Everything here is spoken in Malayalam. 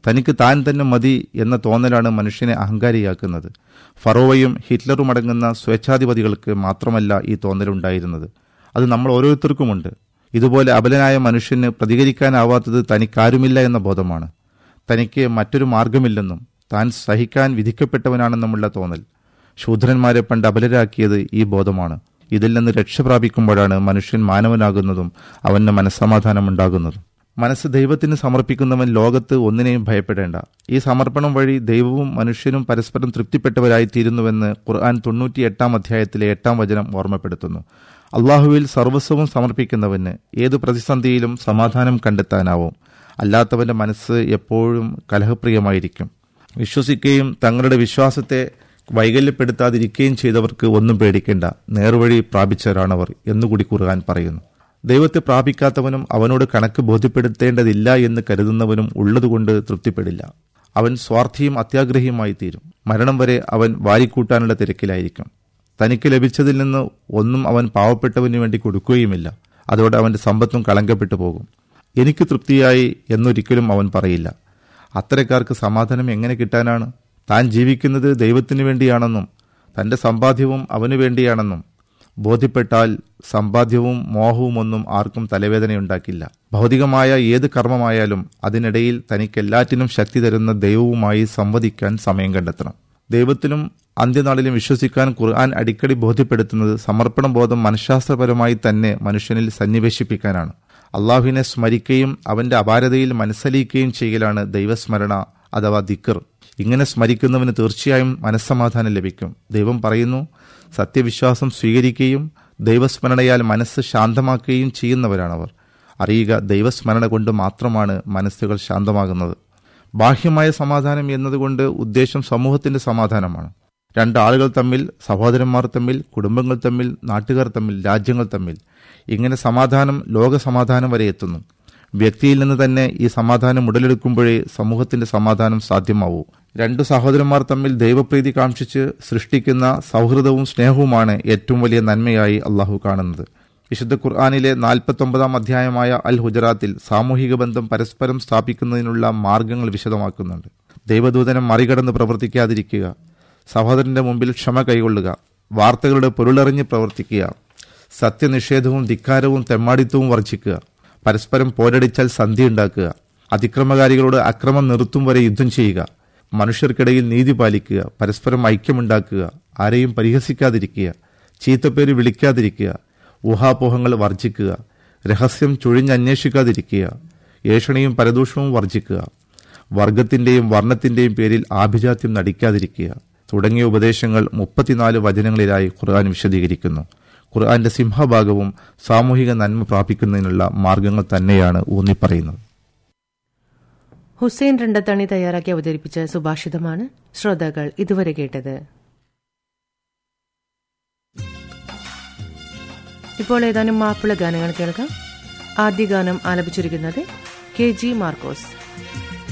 തനിക്ക് താൻ തന്നെ മതി എന്ന തോന്നലാണ് മനുഷ്യനെ അഹങ്കാരിയാക്കുന്നത് ഫറോവയും ഹിറ്റ്ലറും അടങ്ങുന്ന സ്വേച്ഛാധിപതികൾക്ക് മാത്രമല്ല ഈ തോന്നലുണ്ടായിരുന്നത് അത് നമ്മൾ ഓരോരുത്തർക്കുമുണ്ട് ഇതുപോലെ അബലനായ മനുഷ്യന് പ്രതികരിക്കാനാവാത്തത് തനിക്കാരുമില്ല എന്ന ബോധമാണ് തനിക്ക് മറ്റൊരു മാർഗമില്ലെന്നും താൻ സഹിക്കാൻ വിധിക്കപ്പെട്ടവനാണെന്നുമുള്ള തോന്നൽ ശൂദ്രന്മാരെ പണ്ട് അബലരാക്കിയത് ഈ ബോധമാണ് ഇതിൽ നിന്ന് രക്ഷ പ്രാപിക്കുമ്പോഴാണ് മനുഷ്യൻ മാനവനാകുന്നതും അവന് മനസ്സമാധാനമുണ്ടാകുന്നതും മനസ്സ് ദൈവത്തിന് സമർപ്പിക്കുന്നവൻ ലോകത്ത് ഒന്നിനെയും ഭയപ്പെടേണ്ട ഈ സമർപ്പണം വഴി ദൈവവും മനുഷ്യനും പരസ്പരം തൃപ്തിപ്പെട്ടവരായി തീരുന്നുവെന്ന് ഖുർആൻ തൊണ്ണൂറ്റിയെട്ടാം അധ്യായത്തിലെ എട്ടാം വചനം ഓർമ്മപ്പെടുത്തുന്നു അള്ളാഹുവിൽ സർവസ്വവും സമർപ്പിക്കുന്നവന് ഏത് പ്രതിസന്ധിയിലും സമാധാനം കണ്ടെത്താനാവും അല്ലാത്തവന്റെ മനസ്സ് എപ്പോഴും കലഹപ്രിയമായിരിക്കും വിശ്വസിക്കുകയും തങ്ങളുടെ വിശ്വാസത്തെ വൈകല്യപ്പെടുത്താതിരിക്കുകയും ചെയ്തവർക്ക് ഒന്നും പേടിക്കേണ്ട നേർവഴി പ്രാപിച്ചവരാണവർ എന്നുകൂടി ഖുർആൻ പറയുന്നു ദൈവത്തെ പ്രാപിക്കാത്തവനും അവനോട് കണക്ക് ബോധ്യപ്പെടുത്തേണ്ടതില്ല എന്ന് കരുതുന്നവനും ഉള്ളതുകൊണ്ട് തൃപ്തിപ്പെടില്ല അവൻ സ്വാർത്ഥിയും അത്യാഗ്രഹിയുമായി തീരും മരണം വരെ അവൻ വാരിക്കൂട്ടാനുള്ള തിരക്കിലായിരിക്കും തനിക്ക് ലഭിച്ചതിൽ നിന്ന് ഒന്നും അവൻ പാവപ്പെട്ടവന് വേണ്ടി കൊടുക്കുകയുമില്ല അതോടെ അവന്റെ സമ്പത്തും കളങ്കപ്പെട്ടു പോകും എനിക്ക് തൃപ്തിയായി എന്നൊരിക്കലും അവൻ പറയില്ല അത്തരക്കാർക്ക് സമാധാനം എങ്ങനെ കിട്ടാനാണ് താൻ ജീവിക്കുന്നത് ദൈവത്തിനു വേണ്ടിയാണെന്നും തന്റെ സമ്പാദ്യവും അവനു വേണ്ടിയാണെന്നും ബോധ്യപ്പെട്ടാൽ സമ്പാദ്യവും മോഹവും ഒന്നും ആർക്കും തലവേദനയുണ്ടാക്കില്ല ഭൗതികമായ ഏത് കർമ്മമായാലും അതിനിടയിൽ തനിക്കെല്ലാറ്റിനും ശക്തി തരുന്ന ദൈവവുമായി സംവദിക്കാൻ സമയം കണ്ടെത്തണം ദൈവത്തിലും അന്ത്യനാളിലും വിശ്വസിക്കാൻ ഖുർആൻ അടിക്കടി ബോധ്യപ്പെടുത്തുന്നത് സമർപ്പണ ബോധം മനഃശാസ്ത്രപരമായി തന്നെ മനുഷ്യനിൽ സന്നിവേശിപ്പിക്കാനാണ് അള്ളാഹുവിനെ സ്മരിക്കുകയും അവന്റെ അപാരതയിൽ മനസ്സലിയിക്കുകയും ചെയ്യലാണ് ദൈവസ്മരണ അഥവാ ദിക്കർ ഇങ്ങനെ സ്മരിക്കുന്നവന് തീർച്ചയായും മനസ്സമാധാനം ലഭിക്കും ദൈവം പറയുന്നു സത്യവിശ്വാസം സ്വീകരിക്കുകയും ദൈവസ്മരണയാൽ മനസ്സ് ശാന്തമാക്കുകയും ചെയ്യുന്നവരാണവർ അറിയുക ദൈവസ്മരണ കൊണ്ട് മാത്രമാണ് മനസ്സുകൾ ശാന്തമാകുന്നത് ബാഹ്യമായ സമാധാനം എന്നതുകൊണ്ട് ഉദ്ദേശം സമൂഹത്തിന്റെ സമാധാനമാണ് രണ്ടാളുകൾ തമ്മിൽ സഹോദരന്മാർ തമ്മിൽ കുടുംബങ്ങൾ തമ്മിൽ നാട്ടുകാർ തമ്മിൽ രാജ്യങ്ങൾ തമ്മിൽ ഇങ്ങനെ സമാധാനം ലോക സമാധാനം വരെ എത്തുന്നു വ്യക്തിയിൽ നിന്ന് തന്നെ ഈ സമാധാനം ഉടലെടുക്കുമ്പോഴേ സമൂഹത്തിന്റെ സമാധാനം സാധ്യമാവൂ രണ്ടു സഹോദരന്മാർ തമ്മിൽ ദൈവപ്രീതി കാക്ഷിച്ച് സൃഷ്ടിക്കുന്ന സൗഹൃദവും സ്നേഹവുമാണ് ഏറ്റവും വലിയ നന്മയായി അള്ളാഹു കാണുന്നത് വിശുദ്ധ ഖുർആാനിലെ നാൽപ്പത്തൊമ്പതാം അധ്യായമായ അൽ ഹുജറാത്തിൽ സാമൂഹിക ബന്ധം പരസ്പരം സ്ഥാപിക്കുന്നതിനുള്ള മാർഗങ്ങൾ വിശദമാക്കുന്നുണ്ട് ദൈവദൂതനം മറികടന്ന് പ്രവർത്തിക്കാതിരിക്കുക സഹോദരന്റെ മുമ്പിൽ ക്ഷമ കൈകൊള്ളുക വാർത്തകളുടെ പൊരുളറിഞ്ഞ് പ്രവർത്തിക്കുക സത്യനിഷേധവും ധിക്കാരവും തെമ്മാടിത്തവും വർജിക്കുക പരസ്പരം പോരടിച്ചാൽ സന്ധി ഉണ്ടാക്കുക അതിക്രമകാരികളോട് അക്രമം നിർത്തും വരെ യുദ്ധം ചെയ്യുക മനുഷ്യർക്കിടയിൽ നീതി പാലിക്കുക പരസ്പരം ഐക്യമുണ്ടാക്കുക ആരെയും പരിഹസിക്കാതിരിക്കുക ചീത്തപ്പേര് വിളിക്കാതിരിക്കുക ഊഹാപോഹങ്ങൾ വർജിക്കുക രഹസ്യം ചുഴിഞ്ഞന്വേഷിക്കാതിരിക്കുക ഏഷണിയും പരദൂഷണവും വർജിക്കുക വർഗത്തിന്റെയും വർണ്ണത്തിന്റെയും പേരിൽ ആഭിജാത്യം നടിക്കാതിരിക്കുക തുടങ്ങിയ ഉപദേശങ്ങൾ മുപ്പത്തിനാല് വചനങ്ങളിലായി ഖുർആൻ വിശദീകരിക്കുന്നു ഖുർആന്റെ സിംഹഭാഗവും സാമൂഹിക നന്മ പ്രാപിക്കുന്നതിനുള്ള മാർഗങ്ങൾ തന്നെയാണ് ഊന്നിപ്പറയുന്നത് ഹുസൈൻ രണ്ടത്തണി തയ്യാറാക്കി അവതരിപ്പിച്ച സുഭാഷിതമാണ് ശ്രോതാക്കൾ ഇതുവരെ കേട്ടത് ഇപ്പോൾ ഏതാനും മാപ്പിള ഗാനങ്ങൾ കേൾക്കാം ആദ്യ ഗാനം ആലപിച്ചിരിക്കുന്നത് കെ ജി മാർക്കോസ്